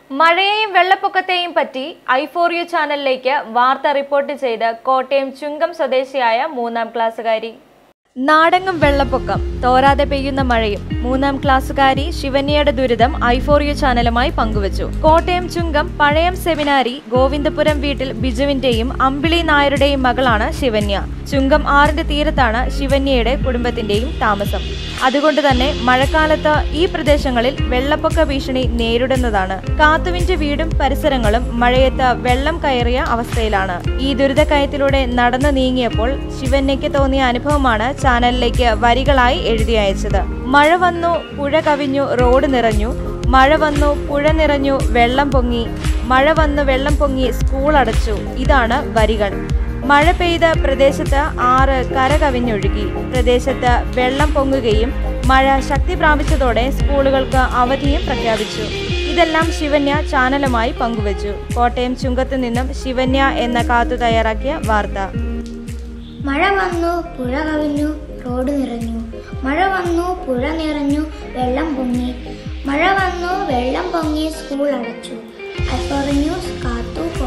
മഴയെയും വെള്ളപ്പൊക്കത്തെയും പറ്റി I for you ചാനലിലേക്ക് വാർത്ത റിപ്പോർട്ട് ചെയ്ത് കോട്ടയം ചുങ്കം സ്വദേശിയായ മൂന്നാം ക്ലാസ്സുകാരി നാടെങ്ങും വെള്ളപ്പൊക്കം തോരാതെ പെയ്യുന്ന മഴയും മൂന്നാം ക്ലാസ്സുകാരി ശിവന്യയുടെ ദുരിതം ഐ ഫോർ യു ചാനലുമായി പങ്കുവച്ചു കോട്ടയം ചുങ്കം പഴയം സെമിനാരി ഗോവിന്ദപുരം വീട്ടിൽ ബിജുവിന്റെയും അമ്പിളി നായരുടെയും മകളാണ് ശിവന്യ ചുങ്കം ആറിന്റെ തീരത്താണ് ശിവന്യയുടെ കുടുംബത്തിന്റെയും താമസം അതുകൊണ്ട് തന്നെ മഴക്കാലത്ത് ഈ പ്രദേശങ്ങളിൽ വെള്ളപ്പൊക്ക ഭീഷണി നേരിടുന്നതാണ് കാത്തുവിന്റെ വീടും പരിസരങ്ങളും മഴയത്ത് വെള്ളം കയറിയ അവസ്ഥയിലാണ് ഈ ദുരിതക്കയത്തിലൂടെ നടന്നു നീങ്ങിയപ്പോൾ ശിവന്യയ്ക്ക് തോന്നിയ അനുഭവമാണ് ചാനലിലേക്ക് വരികളായി എഴുതി അയച്ചത് മഴ വന്നു പുഴ കവിഞ്ഞു റോഡ് നിറഞ്ഞു മഴ വന്നു പുഴ നിറഞ്ഞു വെള്ളം പൊങ്ങി മഴ വന്നു വെള്ളം പൊങ്ങി സ്കൂൾ അടച്ചു ഇതാണ് വരികൾ മഴ പെയ്ത പ്രദേശത്ത് ആറ് കര കവിഞ്ഞൊഴുകി പ്രദേശത്ത് വെള്ളം പൊങ്ങുകയും മഴ ശക്തി പ്രാപിച്ചതോടെ സ്കൂളുകൾക്ക് അവധിയും പ്രഖ്യാപിച്ചു ഇതെല്ലാം ശിവന്യ ചാനലുമായി പങ്കുവച്ചു കോട്ടയം ചുങ്കത്ത് നിന്നും ശിവന്യ എന്ന കാത്തു തയ്യാറാക്കിയ വാർത്ത മഴ വന്നു പുഴ കവിഞ്ഞു റോഡ് നിറഞ്ഞു മഴ വന്നു പുഴ നിറഞ്ഞു വെള്ളം പൊങ്ങി മഴ വന്നു വെള്ളം പൊങ്ങി സ്കൂൾ അടച്ചു അൽഫോറ ന്യൂസ് കാത്തു